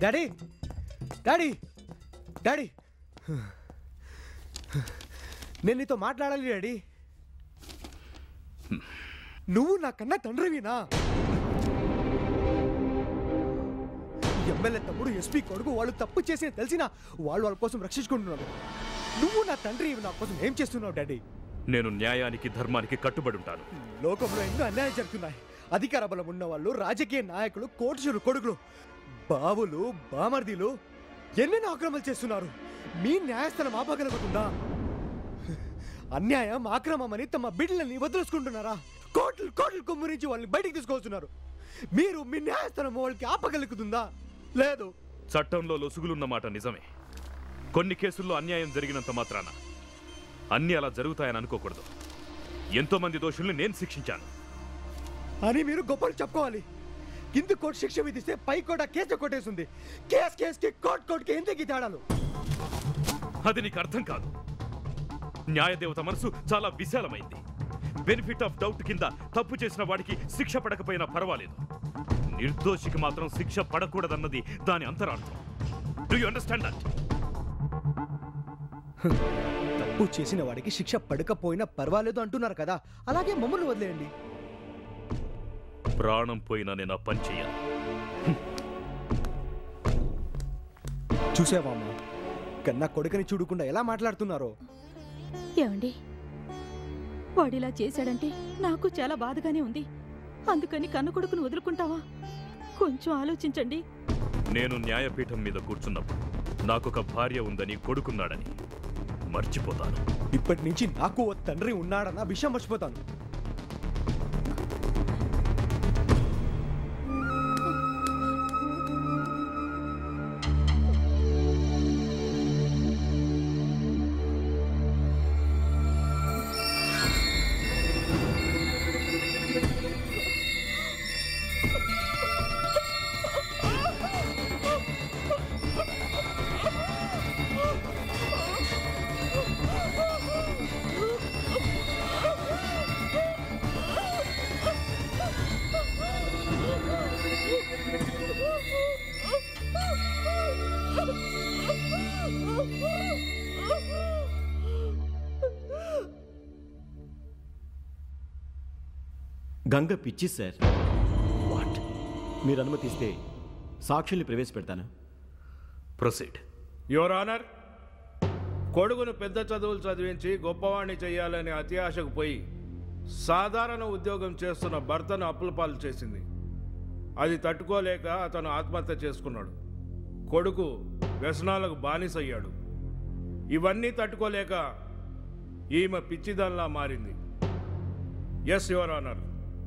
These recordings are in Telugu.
డాడీ డాడీ డాడీ నేను నీతో మాట్లాడాలి డాడీ నువ్వు నా కన్నా తండ్రివినా ఎమ్మెల్యే తమ్ముడు ఎస్పీ కొడుకు వాళ్ళు తప్పు చేసి తెలిసినా వాళ్ళు వాళ్ళ కోసం రక్షించుకుంటున్నారు నువ్వు నా తండ్రి నా కోసం ఏం చేస్తున్నావు డాడీ నేను న్యాయానికి ధర్మానికి కట్టుబడి ఉంటాను లోకంలో ఎన్నో అన్యాయం జరుగుతున్నాయి అధికార బలం ఉన్న వాళ్ళు రాజకీయ నాయకులు కోటిచురు కొడుకులు బావులు బామర్దీలు ఎన్నెన్నో ఆక్రమణలు చేస్తున్నారు మీ న్యాయస్థానం ఆపగలుగుతుందా అన్యాయం ఆక్రమం అని తమ బిడ్డలని వదిలేసుకుంటున్నారా కోట్లు కోట్లు కుమ్మరించి వాళ్ళని బయటికి తీసుకొస్తున్నారు మీరు మీ న్యాయస్థానం వాళ్ళకి ఆపగలుగుతుందా లేదు చట్టంలో లొసుగులున్న మాట నిజమే కొన్ని కేసుల్లో అన్యాయం జరిగినంత మాత్రాన అన్ని అలా జరుగుతాయని అనుకోకూడదు ఎంతో మంది దోషుల్ని నేను శిక్షించాను అని మీరు గొప్పలు చెప్పుకోవాలి కింద కోర్టు శిక్ష విధిస్తే పై కోట కేసు కొట్టేస్తుంది కేస్ కేసుకి కోర్టు కోర్టుకి ఎందుకు ఈ తేడాలు అది నీకు అర్థం కాదు న్యాయదేవత మనసు చాలా విశాలమైంది బెనిఫిట్ ఆఫ్ డౌట్ కింద తప్పు చేసిన వాడికి శిక్ష పడకపోయినా పర్వాలేదు నిర్దోషికి మాత్రం శిక్ష పడకూడదన్నది దాని అంతరార్థం డూ యు అండర్స్టాండ్ దట్ తప్పు చేసిన వాడికి శిక్ష పడకపోయినా పర్వాలేదు అంటున్నారు కదా అలాగే మమ్మల్ని వదిలేయండి ప్రాణం పోయినా నేను ఆ పని చెయ్యను చూసావా అమ్మా కన్నా కొడుకుని చూడకుండా ఎలా మాట్లాడుతున్నారో ఏమండి వాడిలా చేశాడంటే నాకు చాలా బాధగానే ఉంది అందుకని కన్న కొడుకును వదులుకుంటావా కొంచెం ఆలోచించండి నేను న్యాయపీఠం మీద కూర్చున్నప్పుడు నాకొక భార్య ఉందని కొడుకున్నాడని మర్చిపోతాను ఇప్పటి నుంచి నాకు ఓ తండ్రి ఉన్నాడన్న విషయం మర్చిపోతాను గంగ పిచ్చి సార్ వాట్ మీరు అనుమతిస్తే సాక్షుల్ని ప్రవేశపెడతాను ప్రొసీడ్ యువర్ ఆనర్ కొడుకును పెద్ద చదువులు చదివించి గొప్పవాణ్ణి చేయాలనే అత్యాశకు పోయి సాధారణ ఉద్యోగం చేస్తున్న భర్తను అప్పులపాలు చేసింది అది తట్టుకోలేక అతను ఆత్మహత్య చేసుకున్నాడు కొడుకు వ్యసనాలకు బానిసయ్యాడు ఇవన్నీ తట్టుకోలేక ఈమె పిచ్చిదానిలా మారింది ఎస్ యువర్ ఆనర్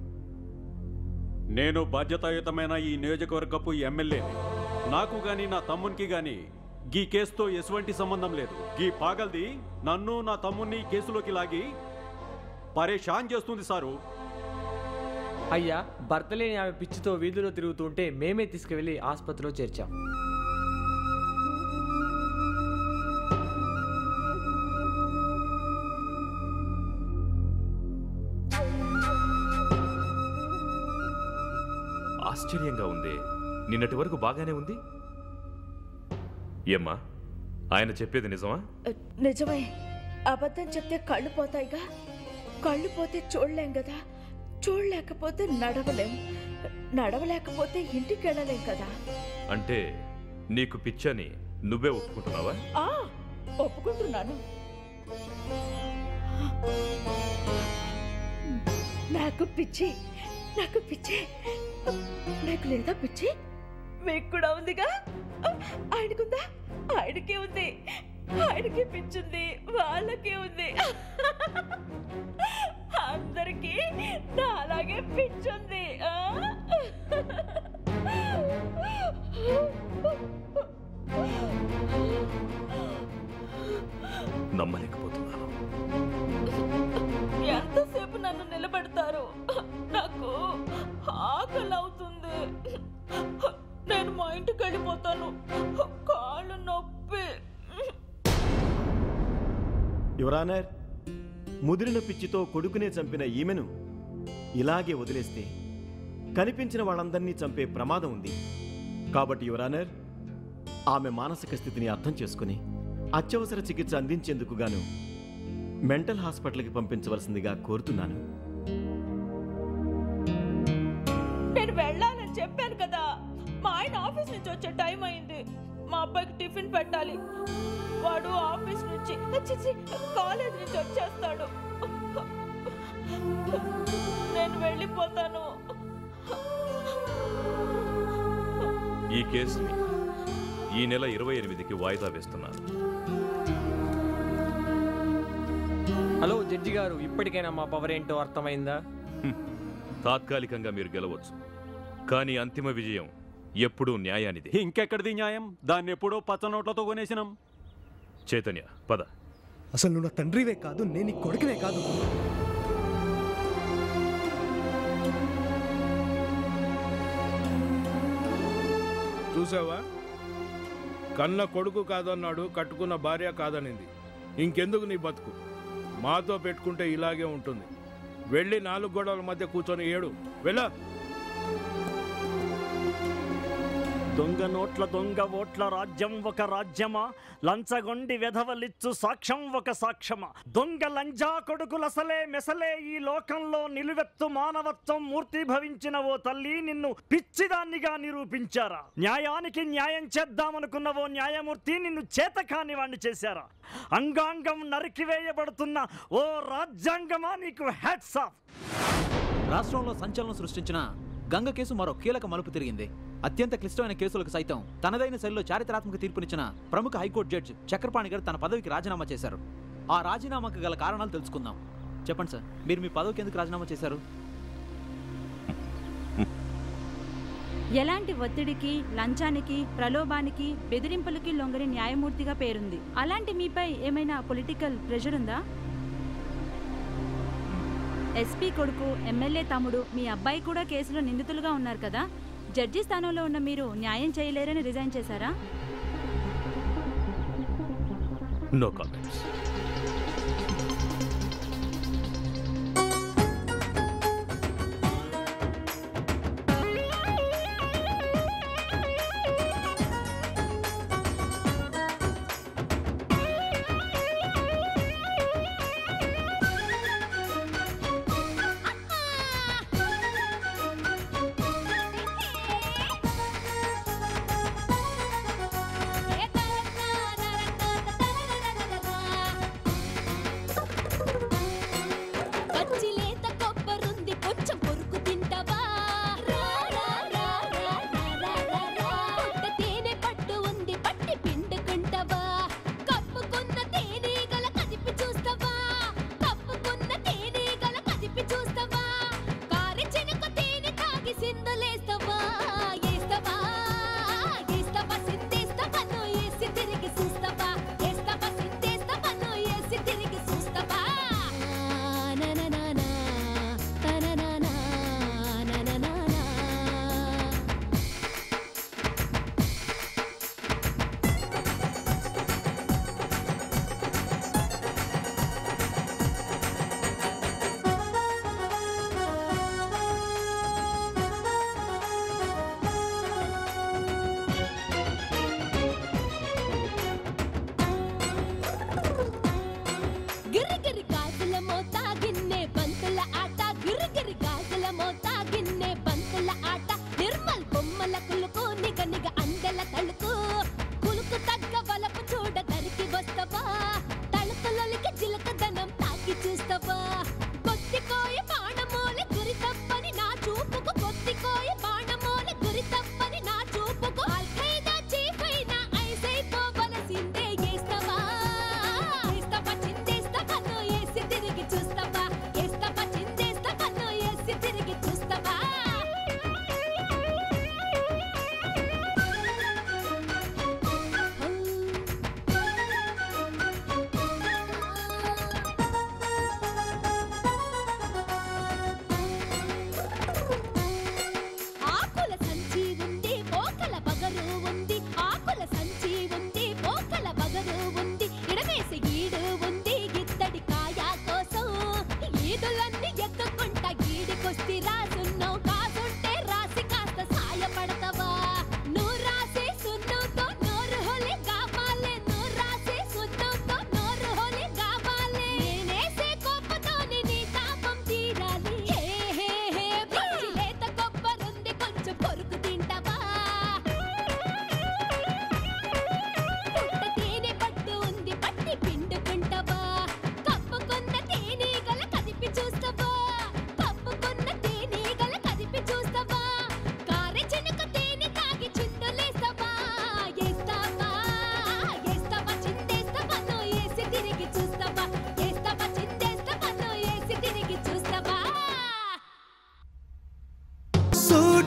నేను బాధ్యతాయుతమైన ఈ నియోజకవర్గపు ఎమ్మెల్యేని నాకు గాని నా తమ్మునికి గాని గీ కేసుతో ఎటువంటి సంబంధం లేదు గీ పాగల్ది నన్ను నా తమ్ముని ఈ కేసులోకి లాగి పరేషాన్ చేస్తుంది సారు అయ్యా భర్త లేని ఆమె పిచ్చితో వీధిలో తిరుగుతుంటే మేమే తీసుకువెళ్ళి ఆసుపత్రిలో చేర్చాం ఆశ్చర్యంగా ఉంది నిన్నటి వరకు బాగానే ఉంది ఏమ్మా ఆయన చెప్పేది నిజమా నిజమే అబద్ధం చెప్తే కళ్ళు పోతాయిగా కళ్ళు పోతే చూడలేం కదా చూడలేకపోతే నడవలేం నడవలేకపోతే ఇంటికి వెళ్ళలేం కదా అంటే నీకు పిచ్చని నువ్వే ఒప్పుకుంటున్నావా ఆ ఒప్పుకుంటున్నాను నాకు పిచ్చి నాకు పిచ్చి నాకు లేదా పిచ్చి మీకు కూడా ఉందిగా ఆయనకుందా ఆయనకే ఉంది ఆయనకి పిచ్చుంది వాళ్ళకే ఉంది అందరికీ నా అలాగే పిచ్చుంది ఆ? నమ్మలేకపోతున్నాను ఎంతసేపు నన్ను నిలబెడతారు నాకు ఆకలి అవుతుంది నేను మా ఇంటికి వెళ్ళిపోతాను కాళ్ళు నొప్పి యువరానర్ ముదిరిన పిచ్చితో కొడుకునే చంపిన ఈమెను ఇలాగే వదిలేస్తే కనిపించిన వాళ్ళందరినీ చంపే ప్రమాదం ఉంది కాబట్టి యువరానర్ ఆమె మానసిక స్థితిని అర్థం చేసుకుని అత్యవసర చికిత్స అందించేందుకు గాను మెంటల్ హాస్పిటల్కి పంపించవలసిందిగా కోరుతున్నాను నేను వెళ్ళాలని చెప్పాను కదా మా ఆయన ఆఫీస్ నుంచి వచ్చే టైం అయింది మా అబ్బాయికి టిఫిన్ పెట్టాలి వాడు ఆఫీస్ నుంచి ఛీ, ఛీ, కాలేజ్ నుంచి వచ్చేస్తాడు నేను వెళ్ళిపోతాను ఈ కేసుని ఈ నెల ఇరవై ఎనిమిదికి వాయిదా వేస్తున్నారు హలో జడ్జి గారు ఇప్పటికైనా మా పవర్ ఏంటో అర్థమైందా తాత్కాలికంగా మీరు గెలవచ్చు కానీ అంతిమ విజయం ఎప్పుడూ న్యాయానిదే ఇంకెక్కడిది న్యాయం దాన్ని ఎప్పుడో పచ్చ నోట్లతో కొనేసినాం చైతన్య పద అసలు నువ్వు నా తండ్రివే కాదు నేను నీ కొడుకునే కాదు చూసావా కన్న కొడుకు కాదన్నాడు కట్టుకున్న భార్య కాదనింది ఇంకెందుకు నీ బతుకు మాతో పెట్టుకుంటే ఇలాగే ఉంటుంది వెళ్ళి నాలుగు గోడల మధ్య కూర్చొని ఏడు వెళ్ళ దొంగ నోట్ల దొంగ ఓట్ల రాజ్యం ఒక రాజ్యమా లంచగొండి వెధవలిచ్చు సాక్ష్యం ఒక సాక్ష్యమా దొంగ లంజా కొడుకులసలే మెసలే ఈ లోకంలో నిలువెత్తు మానవత్వం మూర్తి భవించిన ఓ తల్లి నిన్ను పిచ్చిదాన్నిగా నిరూపించారా న్యాయానికి న్యాయం చేద్దామనుకున్న ఓ న్యాయమూర్తి నిన్ను చేతకాని వాణ్ణి చేశారా అంగాంగం నరికివేయబడుతున్న ఓ రాజ్యాంగమా నీకు హ్యాట్స్ ఆఫ్ రాష్ట్రంలో సంచలనం సృష్టించిన గంగ కేసు మరో కీలక మలుపు తిరిగింది అత్యంత క్లిష్టమైన కేసులకు సైతం తనదైన శైలిలో చారిత్రాత్మక తీర్పునిచ్చిన ప్రముఖ హైకోర్టు జడ్జి చక్రపాణి గారు తన పదవికి రాజీనామా చేశారు ఆ రాజీనామాకు గల కారణాలు తెలుసుకుందాం చెప్పండి సార్ మీరు మీ పదవికి ఎందుకు రాజీనామా చేశారు ఎలాంటి ఒత్తిడికి లంచానికి ప్రలోభానికి బెదిరింపులకి లొంగని న్యాయమూర్తిగా పేరుంది అలాంటి మీపై ఏమైనా పొలిటికల్ ప్రెషర్ ఉందా ఎస్పీ కొడుకు ఎమ్మెల్యే తమ్ముడు మీ అబ్బాయి కూడా కేసులో నిందితులుగా ఉన్నారు కదా జడ్జి స్థానంలో ఉన్న మీరు న్యాయం చేయలేరని రిజైన్ చేశారా నో కామెంట్స్ పచ్చిలేత కొబ్బరుంది కొంచెం కొరుకు తింటావా రా, రా, రా, రా, రా, రా, రా, రా. పుట్ట తేనె పట్టు ఉంది పట్టి పిండుకుంటావా కప్పుకున్న తేనీగల కదిపి చూస్తావా కప్పుకున్న తేనీగల కదిపి చూస్తావా కారి చెనుకు తేనె తాగి సిందులేస్తావా ఏస్తావా ఏస్తావా సిందేస్తావా నువ్వు ఏసి తిరిగి చూస్తావా ఏస్తావా సిందేస్తావా నువ్వు ఏసి తిరిగి చూస్తావా నా నా నా నా నా నా నా నా నా నా నా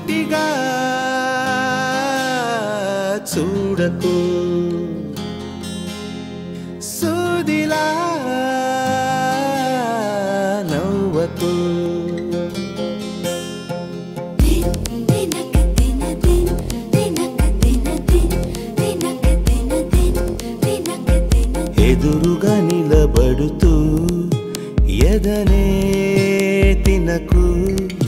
సూటిగా చూడకు సూదిలా నవ్వకు ఎదురుగా నిలబడుతూ ఎదనే తినకు